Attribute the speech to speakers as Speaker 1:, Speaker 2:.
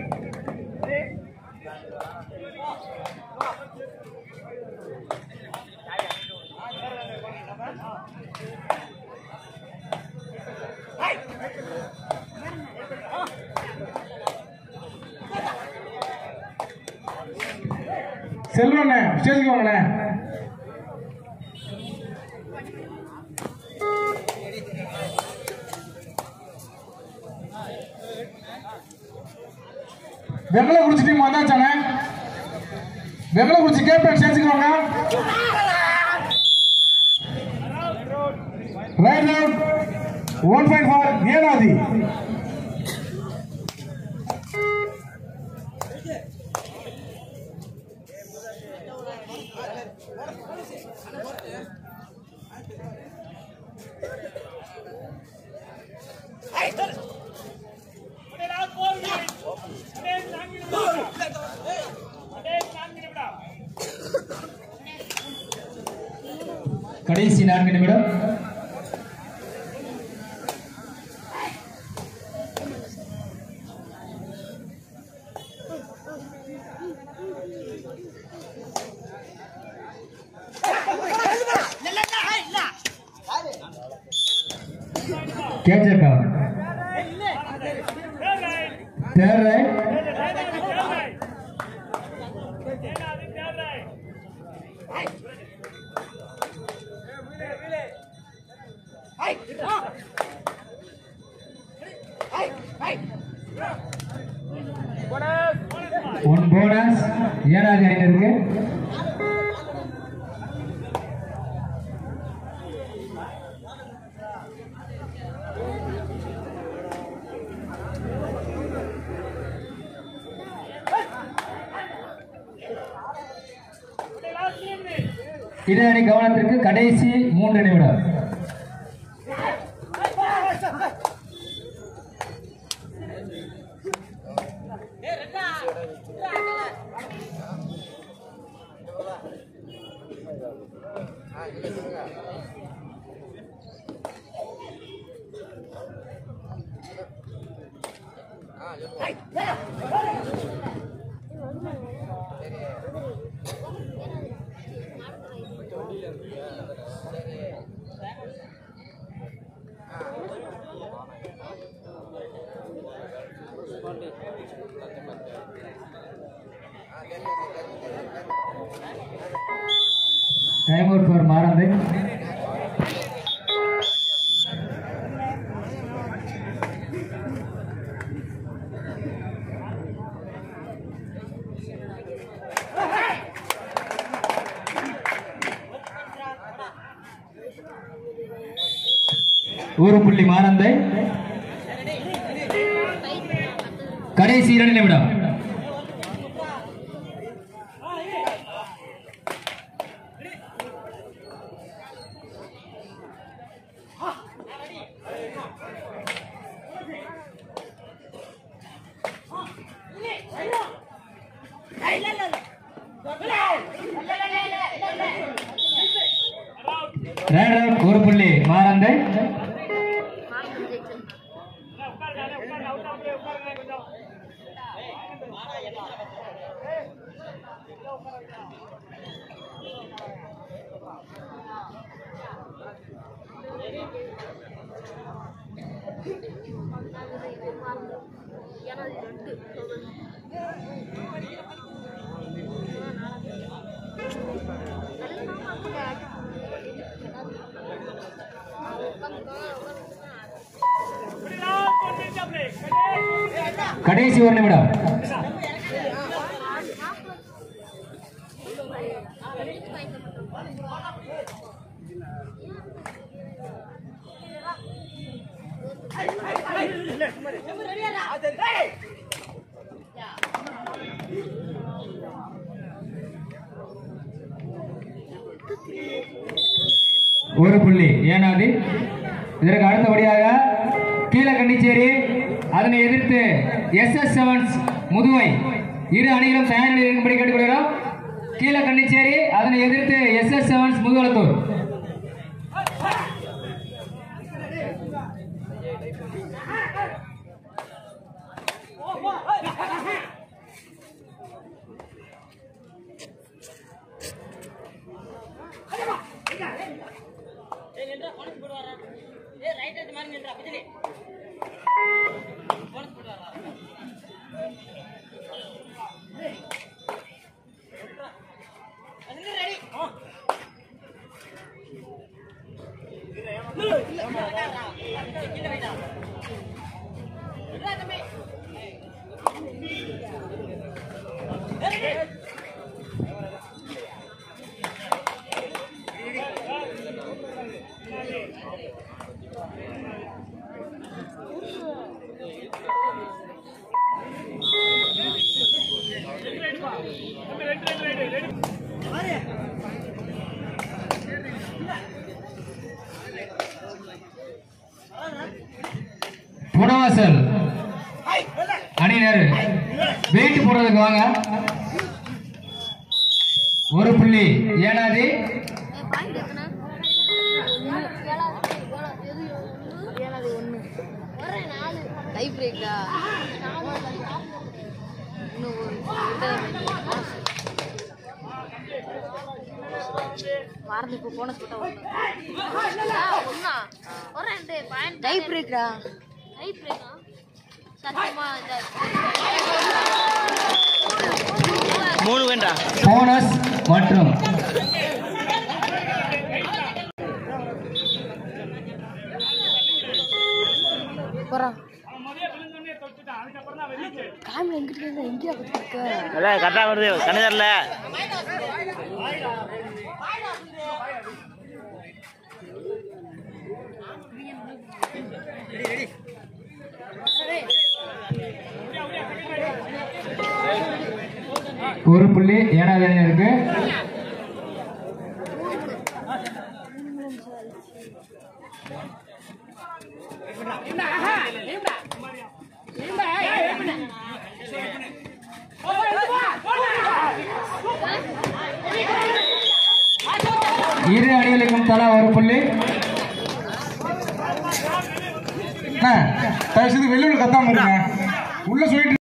Speaker 1: செல்வண்ணே ஸ்டேஜுக்கு வாங்கண்ணே வெங்கல குடிச்சு டீம் வந்தாச்சானே வெங்கல குடிச்சு கேப்டன் ஸ்டேஜுக்கு வாங்க right out one point for Enathi
Speaker 2: கடைசி நான்கு நிமிடம் captain cover third right one bonus ஏழாவது அணியினருக்கு இரு அணி கவனத்திற்கு கடைசி மூன்று நிமிடம் டைம் அவுட் ஃபார் மாறந்து ஒரு புள்ளி மாறந்தை கடைசி இரண்டு நிமிடம் ரைட் அவுட் ஒரு புள்ளி மாறந்தை கடைசி ஒரு நிமிடம் ஒரு புள்ளி ஏனாது இதற்கு அடுத்தபடியாக கீழக்கண்டிச்சேரி அதனை எதிர்த்து எஸ் எஸ் செவன்ஸ் முதுவை இரு அணிகளும் தயார் நிலையில் இருக்கும்படி கேட்டுக்கொள்கிறோம் கீழக்கண்டிச்சேரி அதனை எதிர்த்து எஸ் எஸ் செவன்ஸ் முதுவலத்தூர் பள்ளிவாசல் அணியினர் வெயிட் போடுறதுக்கு வாங்க ஒரு புள்ளி ஏனாதி
Speaker 3: பாயிண்ட் எத்தனை ஏழாவது ஒன்று ஒரு நாலு டை பிரேக்கா இன்னும் ஒரு வாரத்துக்கு இப்போ போனஸ் போட்டா ஒன்றா ஒரு ரெண்டு பாயிண்ட் டை பிரேக்கா டை பிரேக்கா சத்தியமா இந்த
Speaker 4: மூணு வேண்டா
Speaker 2: போனஸ் மற்றும்
Speaker 3: போறா காமில் எங்கிட்ட இருந்து எங்கேயா கொடுத்துருக்க
Speaker 4: அதான் கரெக்டாக வருது கண்ணு தரல
Speaker 2: ஒரு புள்ளி ஏனாவது அணியினருக்கு இரு அணிகளுக்கும் தலா ஒரு புள்ளி
Speaker 1: அண்ணா, தயவு செய்து வெளியூர் கத்தாம இருங்க உள்ள சொல்லிட்டு